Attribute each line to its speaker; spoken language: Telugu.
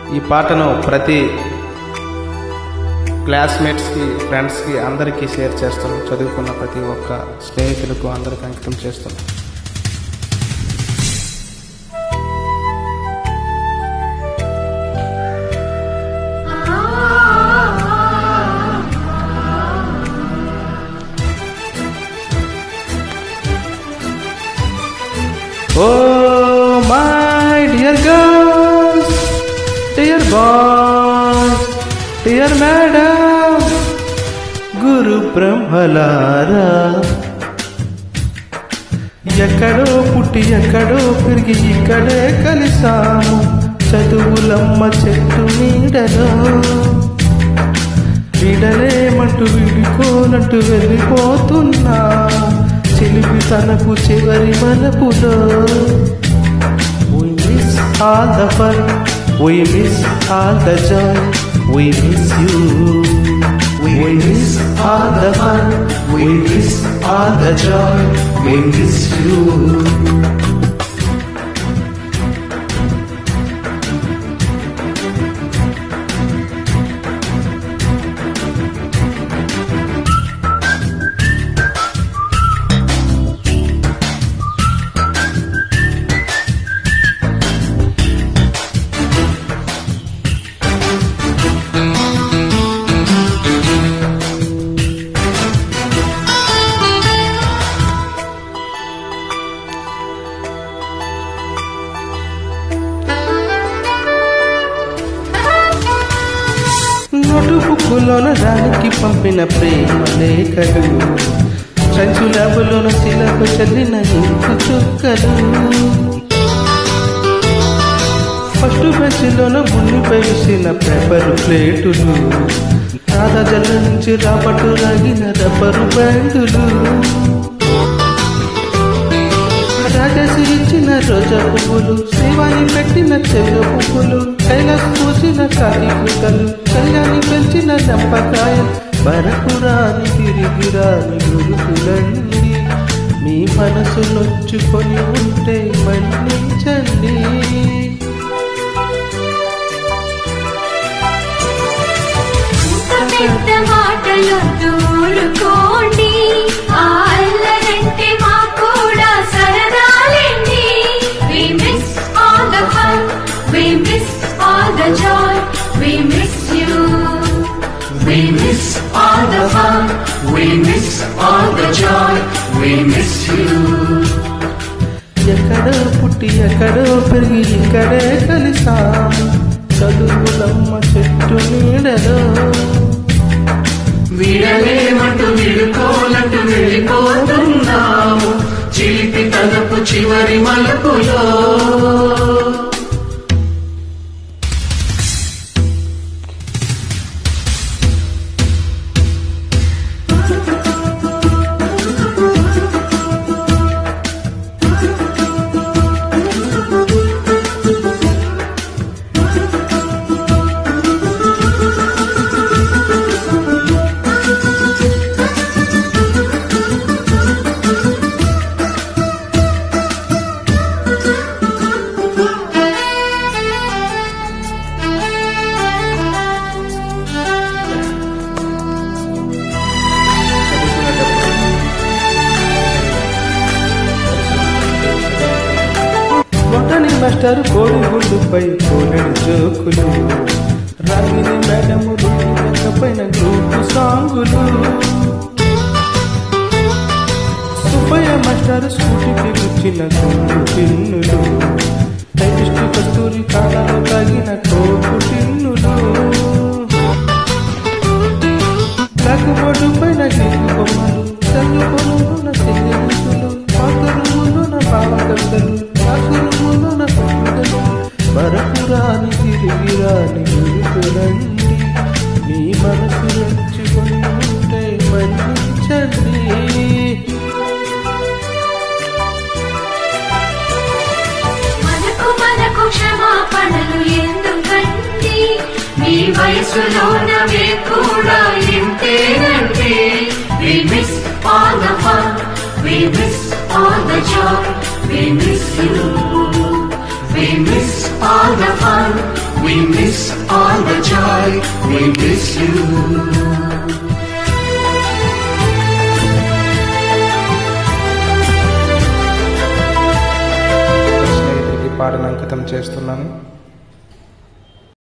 Speaker 1: ఈ పాటను ప్రతి క్లాస్మేట్స్కి ఫ్రెండ్స్కి అందరికీ షేర్ చేస్తాను చదువుకున్న ప్రతి ఒక్క స్నేహితులకు అందరికి అంకితం చేస్తాను Oh, my dear girls, dear boys, dear madam, గురు బ్రహ్మలారా ఎక్కడో పుట్టి ఎక్కడో పెరిగి ఇక్కడే కలిసాము చదువులమ్మ చెట్టు నీడలో విడలేమంటూ విడిపోనట్టు వెళ్ళిపోతున్నా చిలిపి తనకు చివరి మలపులో We miss all the fun, we miss all the joy, we miss you. We miss all the fun, we miss all the joy, we miss you. నోటుబుక్కులోన రానికి పంపిన ప్రేమ లేఖలు సంచు ల్యాబులోన శిలకు చల్లిన ఇంకు చుక్కలు ఫస్ట్ బెంచ్లోన మునిపై విసిన పేపర్ ప్లేటులు రాధా జల్ల నుంచి రాబట్టు రాగిన రబ్బరు బ్యాండులు రాజసి ఇచ్చిన రోజా పువ్వులు శ్రీవాణి పెట్టిన చెల్ల పువ్వులు కైలాస్ పూసిన కాలి కుక్కలు కళ్యాణి పెంచిన చంపకాయలు వరకు రాని తిరిగి రాని గురుతులండి మీ మనసు నొచ్చుకొని ఉంటే మన్నించండి
Speaker 2: పెద్ద మాటలొద్దు ఊరుకోండి ఆ అల్లరంటే మా కూడా సరదాలండి We miss all the fun, we miss all the joy, we miss you.
Speaker 3: We miss all the fun, we miss all the joy, we miss you.
Speaker 1: ఎక్కడో పుట్టి ఎక్కడో పెరిగి ఇక్కడే కలిసాము చదువులమ్మ చెట్టు నీడలో
Speaker 3: విడలేమంటూ విడుకోలంటూ వెళ్ళిపోతున్నాము చిలిపి తనపు చివరి మలుపులో
Speaker 1: బొటని మాస్టర్ కోడి గుడ్డుపై కోడెడు జోకులు రాగిని మేడము పైన గ్రూపు సాంగులు సుబ్బయ్య మాస్టర్ స్కూటీకి గుచ్చిన గుండు టిన్నులు టైపిస్ట్ కస్తూరి కాలాలు తగిన కోపు టిన్నులు బ్లాక్ బోర్డు పైన గీకు బొమ్మలు చదువుకోను సిద్ధులు పాతరుములు నా పావకలు కాకురుములు నా పండుగలు వరకు రాని తిరిగి రాని గురుతులండి మీ మనసు రచ్చుకొని ఉంటే మన్నించండి
Speaker 2: మనకు మనకు క్షమాపణలు ఎందుకండి మీ వయసులో నవే కూడా ఇంతేనండి
Speaker 3: We miss all the fun, we miss all the joy, we miss you. We miss miss all the fun. We miss all the joy. We miss you.
Speaker 1: స్నేహితుడికి పాటను అంకితం చేస్తున్నాను